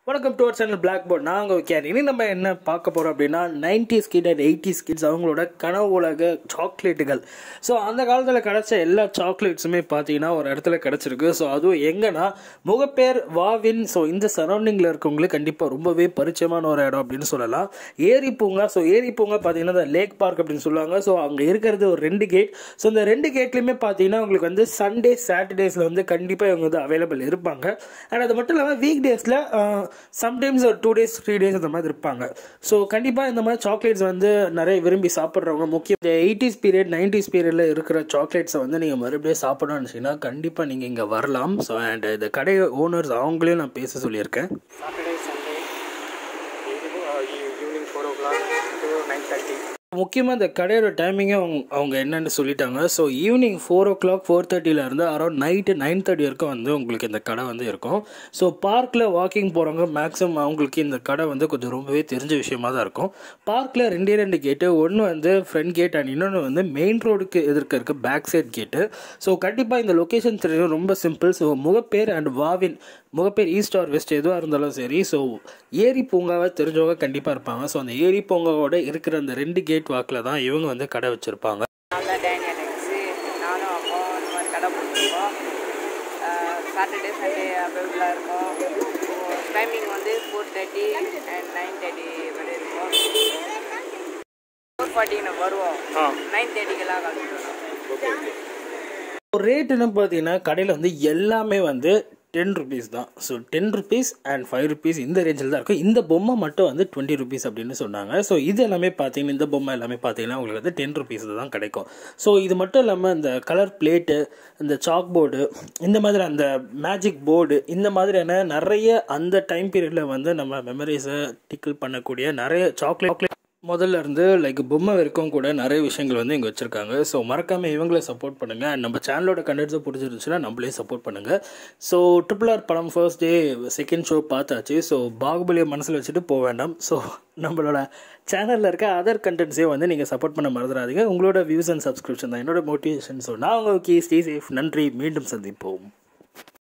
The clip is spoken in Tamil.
வணக்கம் டு சேனல் பிளாக் போர்ட் நாங்கள் வைக்கிறேன் இனி நம்ம என்ன பார்க்க போகிறோம் அப்படின்னா nineties kid and eighties kids அவங்களோட கனவு உலக சாக்லேட்டுகள் ஸோ அந்த காலத்தில் கிடைச்ச எல்லா சாக்லேட்ஸுமே பார்த்தீங்கன்னா ஒரு இடத்துல கிடச்சிருக்கு ஸோ அதுவும் எங்கன்னா முகப்பேர் வாவின் ஸோ இந்த சரௌண்டிங்கில் இருக்கவங்களுக்கு கண்டிப்பாக ரொம்பவே பரிச்சயமான ஒரு இடம் அப்படின்னு சொல்லலாம் ஏரி பூங்கா ஸோ ஏரி பூங்கா பார்த்தீங்கன்னா இந்த லேக் பார்க் அப்படின்னு சொல்லுவாங்க ஸோ அங்கே இருக்கிறது ஒரு ரெண்டு கேட் ஸோ இந்த ரெண்டு கேட்லையுமே பார்த்தீங்கன்னா உங்களுக்கு வந்து சண்டே சாட்டர்டேஸில் வந்து கண்டிப்பாக இவங்க வந்து அவைலபிள் இருப்பாங்க அண்ட் அது மட்டும் இல்லாமல் வீக் டேஸில் சம்டைம்ஸ் ஒரு டூ டேஸ் த்ரீ டேஸ் அந்த மாதிரி இருப்பாங்க ஸோ கண்டிப்பாக இந்த மாதிரி சாக்லேட்ஸ் வந்து நிறைய விரும்பி சாப்பிட்றவங்க முக்கியம் இந்த எயிட்டிஸ் பீரியட் நைன்டிஸ் பீரியடில் இருக்கிற சாக்லேட்ஸை வந்து நீங்கள் மறுபடியும் சாப்பிடணும்னு நினச்சிங்கன்னா கண்டிப்பாக நீங்கள் இங்கே வரலாம் ஸோ அண்ட் இந்த கடை ஓனர்ஸ் அவங்களையும் நான் பேச சொல்லியிருக்கேன் Saturday Sunday evening four o'clock to nine thirty முக்கியமாக இந்த கடையோட டைமிங்கே அவங்க அவங்க என்னென்னு சொல்லிட்டாங்க so evening four o'clock four தேர்ட்டிலேருந்து அரௌண்ட் நைட்டு நைன் தேர்ட்டி வரைக்கும் வந்து உங்களுக்கு இந்த கடை வந்து இருக்கும் ஸோ பார்க்கில் வாக்கிங் போகிறவங்க மேக்ஸிமம் அவங்களுக்கு இந்த கடை வந்து கொஞ்சம் ரொம்பவே தெரிஞ்ச விஷயமா தான் இருக்கும் பார்க்கில் ரெண்டே ரெண்டு கேட்டு ஒன்று வந்து ஃப்ரண்ட் கேட் அண்ட் இன்னொன்று வந்து மெயின் ரோடுக்கு எதிர்க்க இருக்க பேக் சைட் கேட்டு ஸோ கண்டிப்பாக இந்த லொக்கேஷன் தெரியும் ரொம்ப simple so Mogappair and Vavin Mogappair east or west எதுவாக இருந்தாலும் சரி ஸோ ஏரி பூங்காவை தெரிஞ்சவங்க கண்டிப்பாக இருப்பாங்க ஸோ அந்த ஏரி பூங்காவோட இருக்கிற அந்த ரெண்டு கேட் வாக்கில் தான் இவங்க வந்து கடை வச்சுருப்பாங்க நான் தான் டேனியல் எக்ஸு நானும் அப்போ இந்த மாதிரி கடை போட்டுருக்கோம் சாட்டர்டே சண்டே அவைலபிளாக இருக்கும் டைமிங் வந்து four thirty and nine thirty வரை இருக்கும் ஃபோர் ஃபார்ட்டிக்கு வருவோம் நைன் தேர்ட்டிக்கெல்லாம் கிளம்பிடுவோம் ரேட் என்ன பார்த்தீங்கன்னா கடையில் வந்து எல்லாமே வந்து டென் ருபீஸ் தான் so ten rupees and five rupees இந்த ரேஞ்சில் தான் இருக்கும் இந்த பொம்மை மட்டும் வந்து டுவெண்ட்டி ருபீஸ் அப்படின்னு சொன்னாங்க ஸோ இது எல்லாமே பார்த்தீங்கன்னா இந்த பொம்மை எல்லாமே பார்த்தீங்கன்னா உங்களுக்கு வந்து டென் ருபீஸ் தான் கிடைக்கும் ஸோ இது மட்டும் இல்லாமல் இந்த கலர் பிளேட்டு இந்த சாக் போர்டு இந்த மாதிரி அந்த மேஜிக் போர்டு இந்த மாதிரியான நிறைய அந்த டைம் பீரியடில் வந்து நம்ம மெமரிஸை டிக்கிள் பண்ணக்கூடிய நிறைய சாக்லேட் முதல்ல இருந்து லைக் பொம்மை வரைக்கும் கூட நிறைய விஷயங்கள் வந்து இங்கே வச்சுருக்காங்க ஸோ மறக்காமல் இவங்கள சப்போர்ட் பண்ணுங்கள் அண்ட் நம்ம சேனலோட கண்டென்ட்ஸை பிடிச்சிருந்துச்சுன்னா நம்மளே சப்போர்ட் பண்ணுங்கள் ஸோ ட்ரிபிள் ஆர் படம் ஃபர்ஸ்ட் டே செகண்ட் ஷோ பார்த்தாச்சு ஸோ பாகுபலியை மனசில் வச்சுட்டு போக வேண்டாம் ஸோ நம்மளோட சேனலில் இருக்க அதர் கண்டென்ட்ஸையும் வந்து நீங்கள் சப்போர்ட் பண்ண மறந்துடாதீங்க உங்களோட வியூஸ் அண்ட் சப்ஸ்கிரிப்ஷன் தான் என்னோட மோட்டிவேஷன் ஸோ நான் உங்களுக்கு ஸ்டே சேஃப் நன்றி மீண்டும் சந்திப்போம்